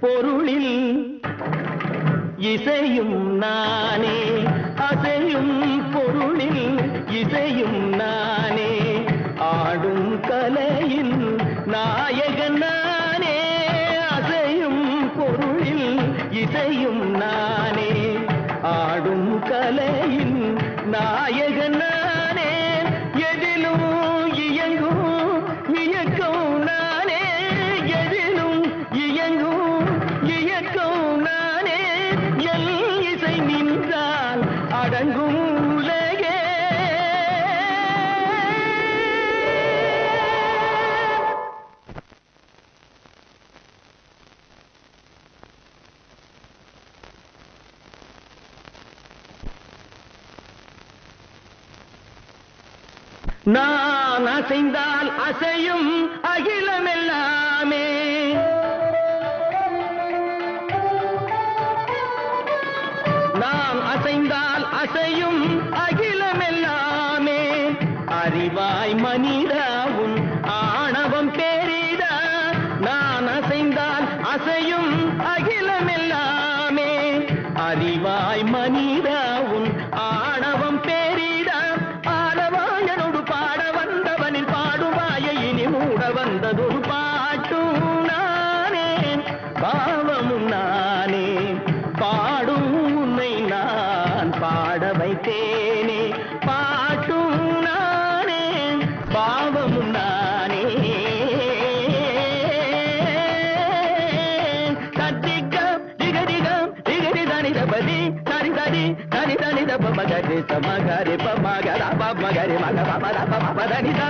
பொருளில் இசையும் நானே அசையும் பொருளில் இசையும் நானே ஆடும் கலையின் நாயகன் நானே அசையும் பொருளில் இசையும் நானே ஆடும் கலையின் நாயகன் நானே எதிலும் இயங்கும் இயக்கம் நானே எதிலும் இயங்கும் இயக்கம் நானே எல் இசை நின்றால் அடங்கும் உலகே நான் அசைந்தால் அசையும் அகிலமெல்லாமே நான் அசைந்தால் அசையும் அகிலமெல்லாமே அறிவாய் மனிதாவும் ஆணவம் பேரிடா நான் அசைந்தால் அசையும் அகிலமெல்லாமே அறிவாய் மனிதாவும் ஆணவம் பேரிடா ஆடவாயனோடு பாட வந்தவனில் பாடுவாய இனி மூட வந்ததொரு பாட்டும் நானே பாவமும் நானே பாடும் உன்னை நான் பாட வைத்தேனே பாட்டும் நானே பாவமும் நானே கத்திக்கம் திகதிகம் திகதி தனி தபதி தனி தனி தனி தனி தப மகரி சமகரி பமகர பமகரி மக பமர பம தனிதா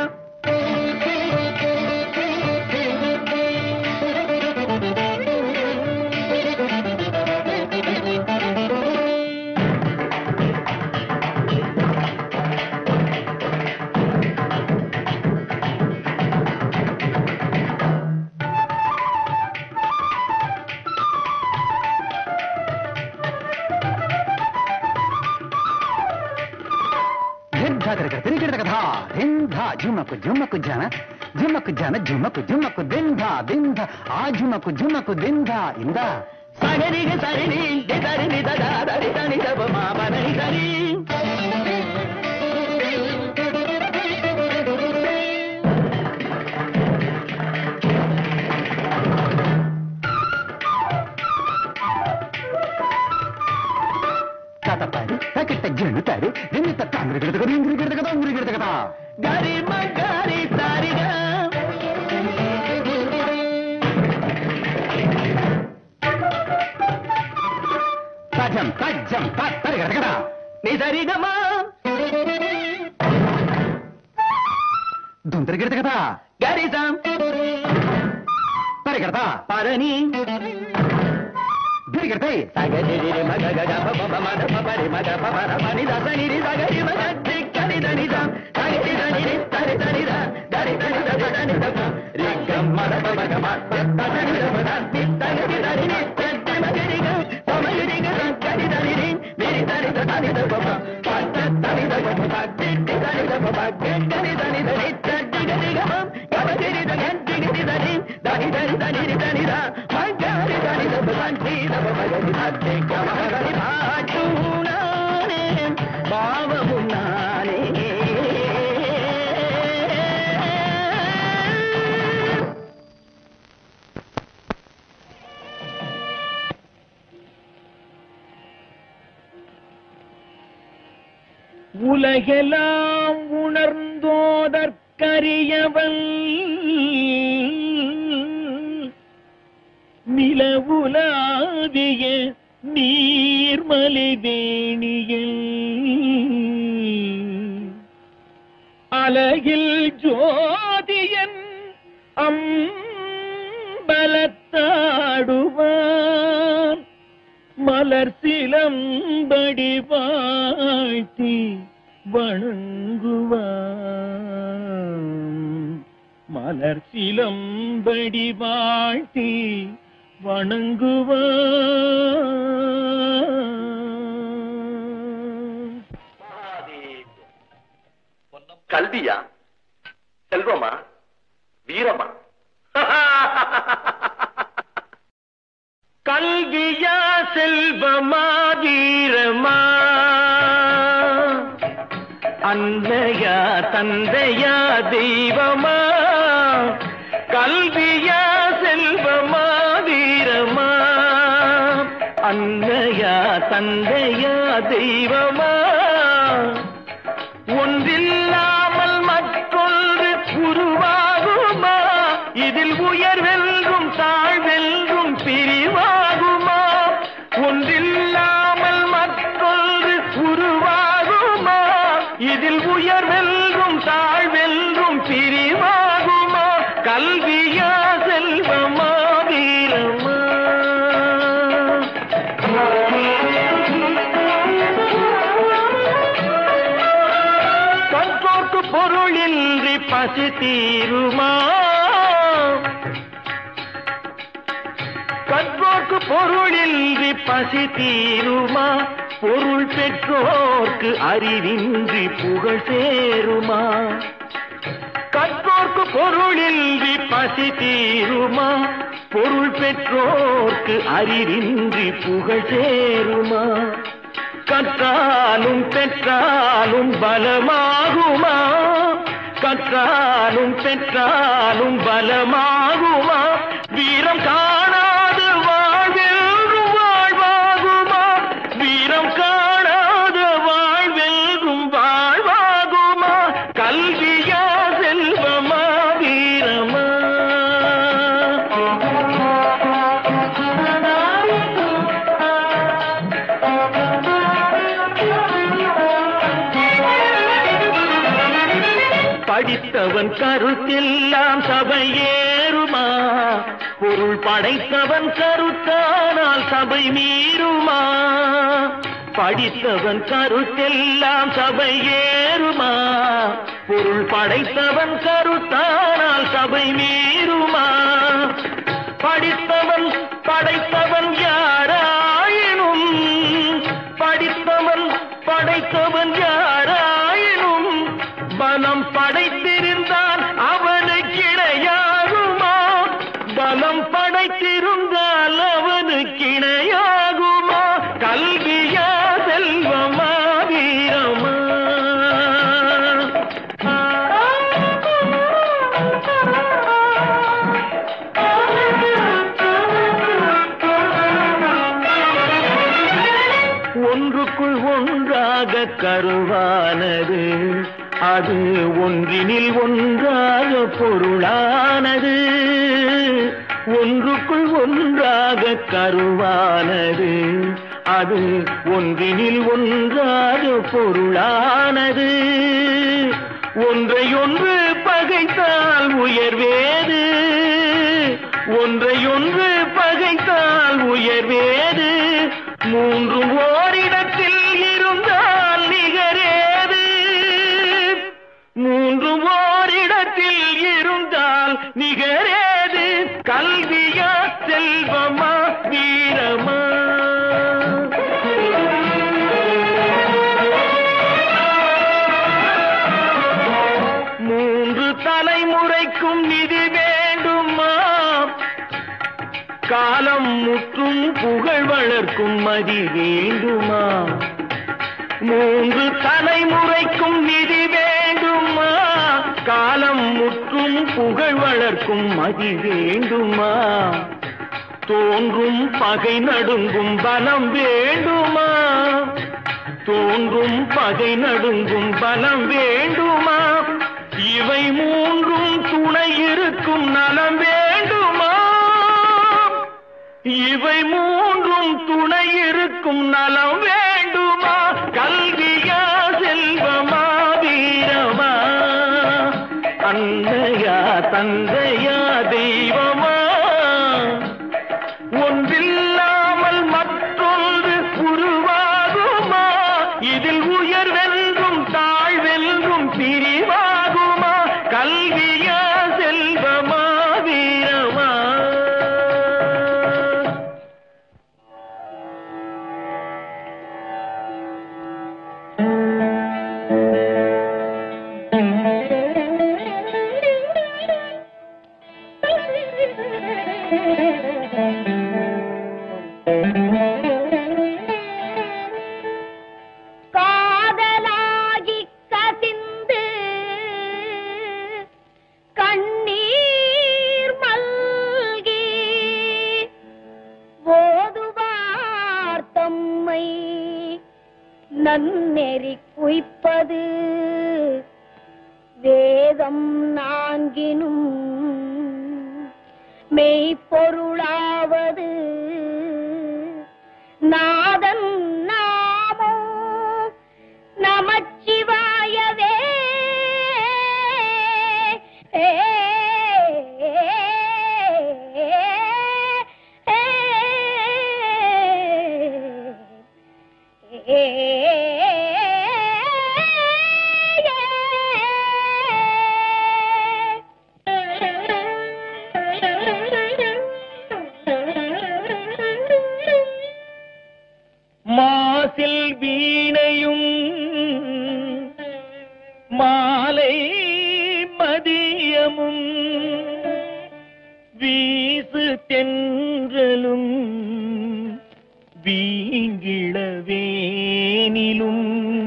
ತಿರುಗಿಡದ ಕಥಾ ದಿಂಧ ಝುಮಕು ಝುಮಕು ಜನ ಝುಮಕು ಜನ ಝುಮಕು ಝುಮಕು ದಿಂಧ ದಿಂಧ ಆ ಝುಮಕು ಝುಮಕು ದಿಂಧ ಇಂದ சகரிக சரிணி தரிணி ததா தரி தனி தப மாபனை தரி ತಾತಪ್ಪಾಡಿ ತಕಿಟ್ಟ ಜಣ್ಣು ತಾಡಿ ದಿನ್ನಿತ್ತ ತಾಂಗ್ರಿ ಗಿಡದ ಇಂಗ್ರಿ ಗಿಡದ ಕഥ ಉಂಗ್ರಿ ಗಿಡದ ಕಥಾ கரி மகரி சரிக ತಾಜಂ ತಾಜಂ ತಾ ತರಿ ಗಿಡದ ಕಥಾ நீ சரிகமா ದುಂತರಿ ಗಿಡದ ಕಥಾ கரிசம் ತರಿ ಗಿಡದ பரணி ಬಿರಿ ಗಿಡತೈ சகரி மக கக பப மத பபரி மத பபர மணி தசனி சகரி மக திக்கரி தனிதம் சகரி தனி தரி தனித தரி தனி தரி தனி தப ரிக்கம் மத பபக மத தனி தப தனி தனி தனி நி தத்தி மகரிக சமயரிக சங்கரி தனி நி மிரி தனி தனி தப பத்த தனி தப பத்தி தனி தப பத்தி தனி தனி தனி தட்டி கரிகமம் கமகிரி தனி தனி தனி தனி தனி தனி தனி தா மகரி தனி தப தனி தப மகரி தத்தி கமகரி பாட்டுனானே பாவமும் நானே உலகெல்லாம் உணர்ந்தோதற்கரியவன் நிலவுலாவிய நீர்மலை வேணியில் அலகில் ஜோதியன் அம்பலத்தாடுவான் மலர் சிலம்படி வாழ்த்தி வணங்குவான் மலர் சிலம்படி வாழ்த்தி வணங்குவான் கல்வியா செல்வமா வீரமா கல்வியா செல்வமா வீரமா அன்னையா தந்தையா தெய்வமா கல்வியா செல்வமா வீரமா அன்னையா தந்தையா தெய்வமா ஒன்றில்லாமல் மற்றொன்று உருவாகுமா இதில் உயர்வென்றும் தாழ்வென்றும் பிரிவாகுமா ஒன்றில்லாமல் மற்றொன்று உருவாகுமா இதில் உயர்வென்றும் தாழ்வென்றும் பிரிவாகுமா கல்வியா செல்வமா வீரமா கற்போக்கு பொருளின்றி பசி தீருமா கற்போக்கு பொருளின்றி பசி தீருமா பொருள் பெற்றோர்க்கு அறிவின்றி புகழ் சேருமா கற்போர்க்கு பொருளின்றி பசி தீருமா பொருள் பெற்றோர்க்கு அறிவின்றி புகழ் சேருமா கற்றாலும் பெற்றாலும் பலமாகுமா கற்றாலும் பெற்றாலும் பலமாகுமா வீரம் காணாத வாழ்வென்றும் வாழ்வாகுமா வீரம் காணாத வாழ்வென்றும் வாழ்வாகுமா கல்வியா செல்வமா வீரமா படித்தவன் கருத்தெல்லாம் சபையேறுமா பொருள் படைத்தவன் கருத்தானால் சபை மீறுமா படித்தவன் கருத்தெல்லாம் சபை ஏறுமா பொருள் படைத்தவன் கருத்தானால் சபை மீறுமா படித்தவன் படைத்தவன் யாராயினும் படித்தவன் படைத்தவன் யாராயினும் பலம் படைத்திருந்தான் அவனுக்கு இணையாகுமா பலம் படைத்திருந்தால் அவனுக்கு இணையாகுமா கல்வியா செல்வமா வீரமா ஒன்றுக்குள் ஒன்றாக கருவானது அது ஒன்றினில் ஒன்றாக பொருளானது ஒன்றுக்குள் ஒன்றாக கருவானது அது ஒன்றினில் ஒன்றாக பொருளானது ஒன்றையொன்று பகைத்தால் உயர்வேது ஒன்றையொன்று பகைத்தால் உயர்வேது மூன்றும் ஓரிடத்தில் இருந்தால் நிகரேது மூன்றும் ஓரிடத்தில் இருந்தால் நிகரேது கல்வியா செல்வமா வீரமா மூன்று தலைமுறைக்கும் நிதி வேண்டுமா காலம் முற்றும் புகழ் வளர்க்கும் மதி வேண்டுமா மூன்று தலைமுறைக்கும் நிதி வேண்டுமா காலம் முற்றும் புகழ் வளர்க்கும் மதி வேண்டுமா தோன்றும் பகை நடுங்கும் பலம் வேண்டுமா தோன்றும் பகை நடுங்கும் பலம் வேண்டுமா இவை மூன்றும் துணை இருக்கும் நலம் வேண்டுமா இவை மூன்றும் துணை இருக்கும் நலம் வேண்டுமா கல்வியா செல்வமா வீரமா அன்னையா தந்தையா தெய்வமா ஒன்றில்லாமல் மற்றொன்று உருவாகுமா இதில் உயர்வென்றும் தாழ்வென்றும் பிரிவாகுமா கல்வியா செல்வமா வீரமா நன்னெறி குய்ப்பது வேதம் நான்கினும் மெய்ப்பொருளாவது நாதன் நாமோ நமச்சிவாயவே மாசில் வீணையும் மாலை மதியமும் வீசு தென்றலும் வீங்கிளவேனிலும்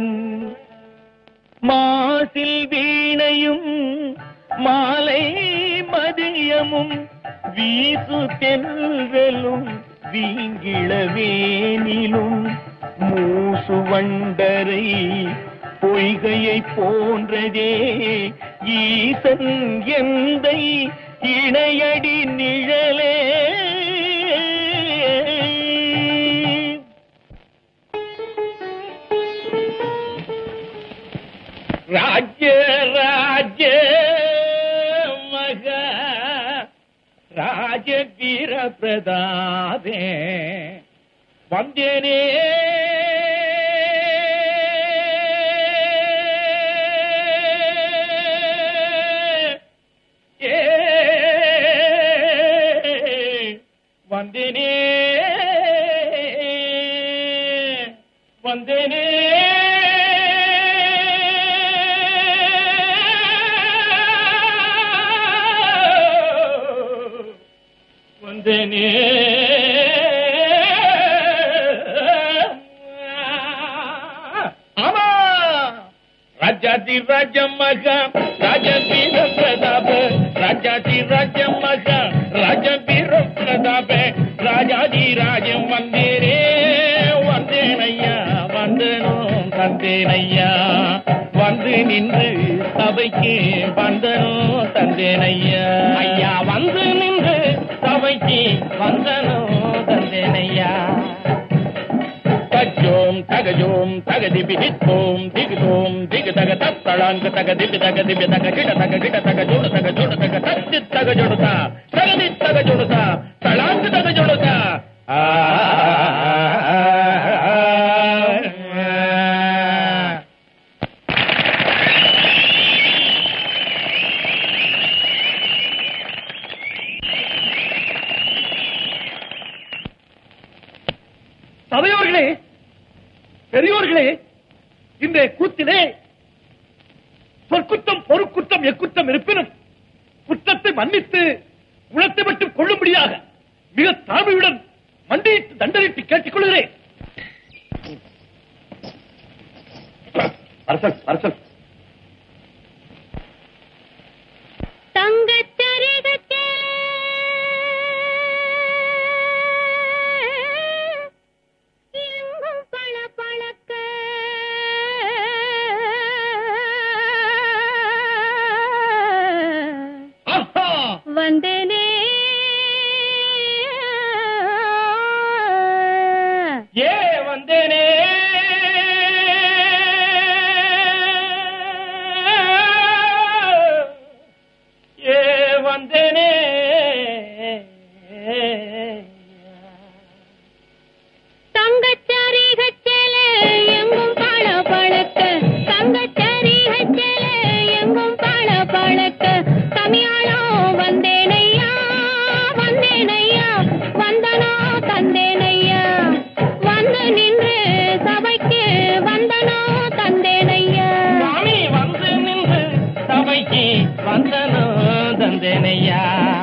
மாசில் வீணையும் மாலை மதியமும் வீசு தென்றலும் வீங்கிளவேனிலும் மூசு வண்டரை பொய்கையை போன்றதே ஈசன் எந்தை இணையடி நிழலே ராஜ்ய ராஜ்ய மக ராஜ வீர பிரதாபே வந்தேனே ஏ வந்தேனே வந்தேனே வந்தேனே ஆமா ராஜாதி ராஜ மக ராஜ வீர பிரதாப ராஜாதி ராஜ மக ராஜ வீர பிரதாப ராஜாதி ராஜம் வந்தேரே வந்தேனையா வந்தனும் தந்தேனையா வந்து நின்று சபைக்கு வந்தனும் தந்தேனையா ஐயா வந்து நின்று சபைக்கு வந்தனும் தந்தேனையா தஜோம் தகஜோம் தகதி பிடித்தோம் திகுதோம் திகு தக தத்தளாங்க தக திபி தக திபி தக கிட தக கிட தக ஜோடு தக ஜோடு தக தச்சி தக ஜோடுதா தகதி தக ஜோடுதா தளாங்க தக ஜோடுதா சபையோர்களே பெரியோர்களே இன்றைய கூத்திலே சொற்குற்றம் பொறுக்குற்றம் எக்குற்றம் இருப்பினும் குற்றத்தை மன்னித்து குணத்தை மட்டும் கொள்ளும்படியாக மிக தாழ்மையுடன் மண்டியிட்டு தண்டனைட்டு கேட்டுக் கொள்கிறேன் அரசன் அரசன் தங்கச் சரிகத்தே எங்கும் பளபளக்க ஆஹா வந்தேனே ஏ வந்தேனே ஏ வந்தேனே தங்கச் சரிகச்சலே எங்கும் பளபளக்க தங்கச் சரிகச்சலே எங்கும் பளபளக்க தமிழோ வந்தேனையா வந்தேனையா வந்தனோ தந்தேனையா வந்து நின்று சபைக்கு வந்தனோ தந்தேனையா சாமி வந்து நின்று சபைக்கு வந்தனோ தந்தேனையா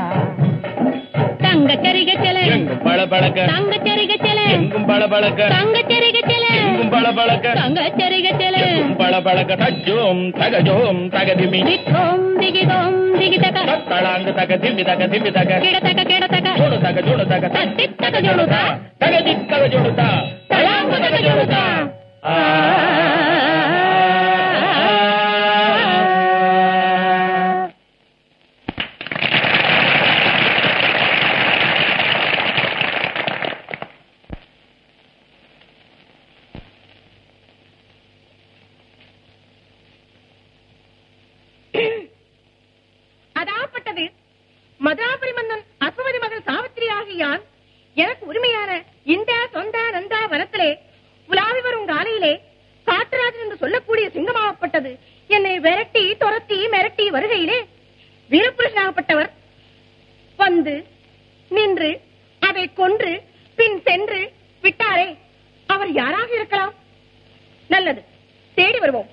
தங்கச் சரிகச்சலே எங்கும் பளபளக்க தங்கச் சரிகச்சலே எங்கும் பளபளக்க தங்கச் சரிகச்சலே எங்கும் பளபளக்க தங்கச் சரிகச்சலே எங்கும் பளபளக்க தஜோம் தகஜோம் தகதிமி தித்தோம் திகிதோம் திகிதக தளாங்க தக திம்பி தக திம்பி தக கிடதக கிடதக ஜோடு தக ஜோடு தக தத்தி தக ஜோடுதா தகதி தக ஜோடுதா தளாங்க தக ஜோடுதா ஆ மதுராபுரி மன்னன் அஸ்வதி மகள் சாவித்திரி ஆகியான் எனக்கு உரிமையான இந்த சொந்த நந்தா வனத்திலே உலாவி வரும் காலையிலே காட்டுராஜன் என்று சொல்லக்கூடிய சிங்கமாகப்பட்டது என்னை விரட்டி துரத்தி மிரட்டி வருகையிலே வீரபுருஷனாகப்பட்டவர் வந்து நின்று அதை கொன்று பின் சென்று விட்டாரே அவர் யாராக இருக்கலாம் நல்லது தேடி வருவோம்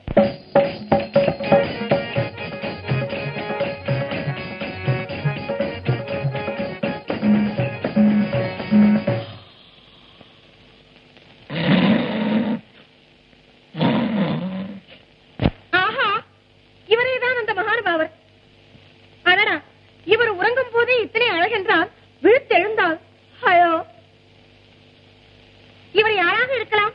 ஆஹா இவரேதான் அந்த மகானுபாவர் அடடா இவர் உறங்கும் போதே இத்தனை அழகென்றால் விழுத்தெழுந்தால் ஐயோ இவர் யாராக இருக்கலாம்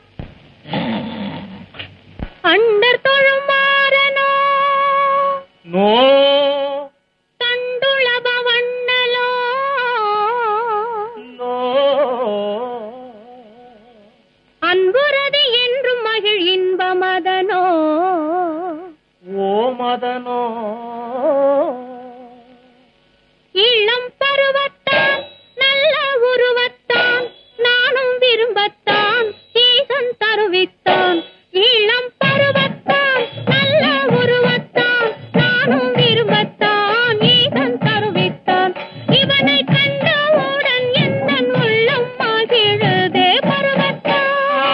அண்டர் தொழும் மாறனோ நோ கண்டுளப வண்ணலோ நோ அன்புரதி என்றும் மகிழ் இன்பமதனோ ஓ மதனோ இளம் பருவத்தான் நல்ல உருவத்தான் நானும் விரும்பத்தான் ஈசன் தருவித்தான் இளம் பருவத்தான் நல்ல உருவத்தான் நானும் விரும்பத்தான் ஈசன் தருவித்தான் இவனை கண்டவுடன் எந்த உள்ளம் மகிழுதே பருவத்தான்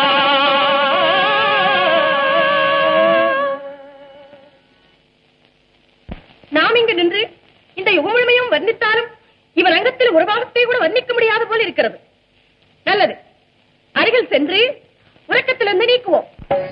நாம் இங்கு நின்று இந்த யுகமுழுமையும் வர்ணித்தாலும் இவர் அங்கத்தில் ஒரு பாகத்தை கூட வர்ணிக்க முடியாத போல் இருக்கிறது நல்லது அருகில் சென்று உறக்கத்திலிருந்து நீக்குவோம்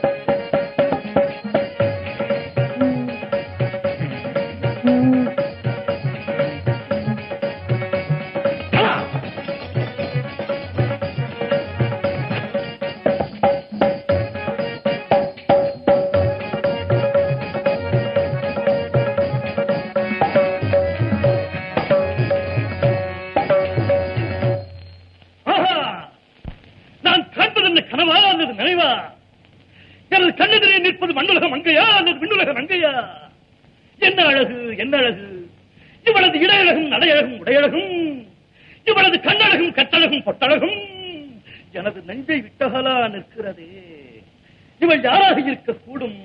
ஆஹா! நான் காண்பது என்ன கனவா அல்லது நினைவா எனது கண்ணெதிரே நிற்பது மண்ணுலக மங்கையா அல்லது விண்ணுலக மங்கையா என்ன அழகு என்ன அழகு இவளது இடையழகும் நடையழகும் உடையழகும் இவளது கண்ணழகும் கட்டழகும் பொட்டழகும் எனது நெஞ்சை விட்டகலா நிற்கிறதே இவள் யாராக இருக்கக்கூடும்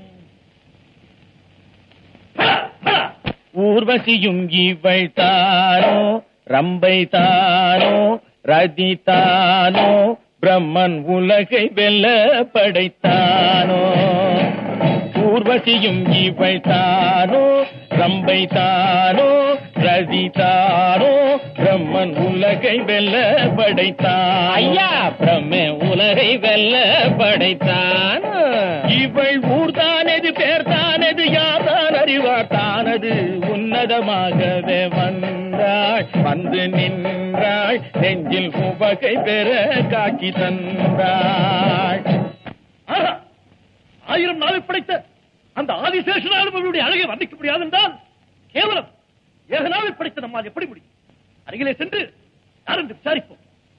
பலா, பலா. ஊர்வசியும் இவள் தானோ ரம்பை தானோ ரதி தானோ பிரம்மன் உலகை வெல்ல படைத்தானோ ஊர்வசியும் இவள் தானோ ரம்பை தானோ ரதி தானோ பிரம்மன் உலகை வெல்ல படைத்தான் ஐயா பிரம்ம உலகை வெல்ல படைத்தான் இவள் ஊர்தானது பேர் தானது யார்தான் அறிவார் தானது உன்னதமாகவே வந்தாள் வந்து நின்றாள் நெஞ்சில் உவகை பெற காக்கி தந்தாள் ஆஹா! ஆயிரம் நாள் படைத்த அந்த ஆதிசேஷனாலும் அவருடைய அழகை வர்ணிக்க முடியாது என்றால் கேவலம் ஏக நாளில் படைத்த நம்மால் எப்படி முடியும் அருகிலே சென்று யார் என்று விசாரிப்போம்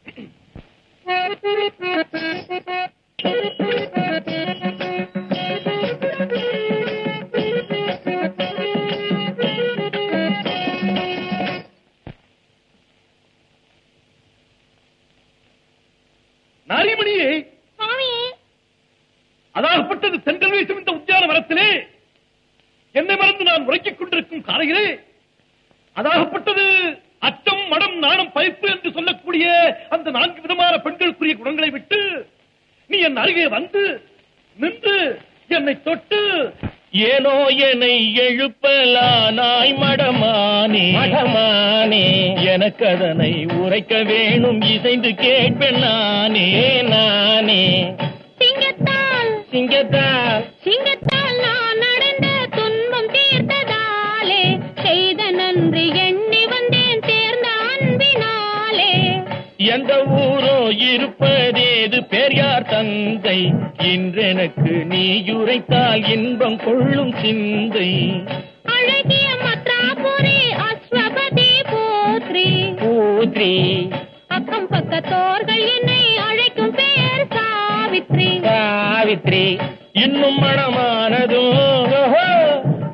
நாரிமணியே சுவாமி அதாகப்பட்டது தென்றல் வீசும் இந்த உத்தியான மரத்திலே என்னை மறந்து நான் உறக்கிக் கொண்டிருக்கும் காலையிலே அதாகப்பட்டது அச்சம் மடம் நாணம் பயிர்ப்பு என்று சொல்லக்கூடிய அந்த நான்கு விதமான பெண்களுக்குரிய குணங்களை விட்டு நீ என் அருகே வந்து நின்று என்னை தொட்டு ஏனோ என்னை எழுப்பலானாய் மடமானே மடமானே எனக்கு அதனை உரைக்க வேணும் இசைந்து கேட்பேன் நானே நானே சிங்கத்தால் சிங்கத்தால் சிங்கத்தால் நான் அடைந்த துன்பம் தீர்த்ததாலே செய்த நன்றி எண்ணி வந்தேன் சேர்ந்த அன்பினாலே எந்த ஊரோ இருப்பதேது பெரியார் தந்தை இன்றெனக்கு நீயுரைத்தால் இன்பம் கொள்ளும் சிந்தை அழகிய மத்ராபுரி அஸ்வபதி போத்ரி பூத்ரி அக்கம் பக்கத்தோர்கள் என்னை அழைக்கும் பெயர் சாவித்ரி சாவித்ரி இன்னும் மனமானதோ ஓஹோ,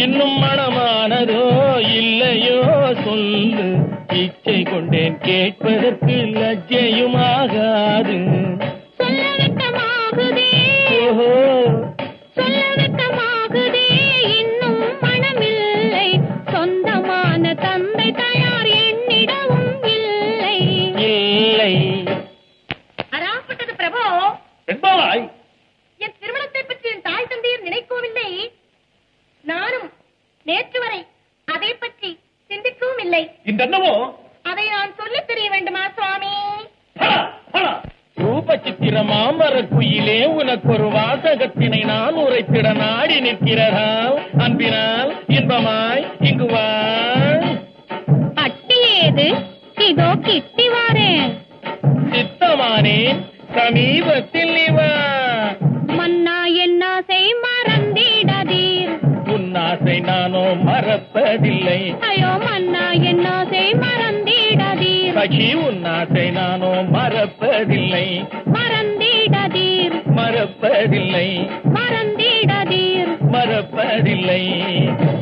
இன்னும் மனமானதோ இல்லையோ சொல்லு இச்சை கொண்டேன் கேட்பதற்கு லஜ்ஜையுமாகாது சொல்ல வெட்கமாகுதே ஓஹோ சொல்ல வெட்கமாகுதே இன்னும் மனமில்லை சொந்தமான தந்தை தயார் என்னிடமும் இல்லை இல்லை அராப்பட்டது பிரபு என்பவாய் என் திருமணத்தை பற்றி என் தாய் தந்தையர் நினைக்கவில்லை நானும் நேற்று வரை அதை பற்றி சிந்திக்கவும் இல்லை இந்த என்னவோ அதை நான் சொல்லித் தெரிய வேண்டுமா சுவாமி பலா, பலா. ரூப சித்திர மாமர குயிலே உனக்கு ஒரு வாசகத்தினை நான் உரைத்திட நாடி நிற்கிறதால் அன்பினால் இன்பமாய் இங்கு வா அட்டி ஏது இதோ கிட்டி வாரேன் சித்தமானேன் சமீபத்தில் நீ வா மன்னா என்ன செய் மறந்திடதீர் உன்னாசை நானோ மறப்பதில்லை ஐயோ மன்னா என்ன செய் மறந்திடதீர் சகி உன்னாசை நானோ மறப்பதில்லை மறந்திடதீர் மறப்பதில்லை மறந்திடதீர் மறப்பதில்லை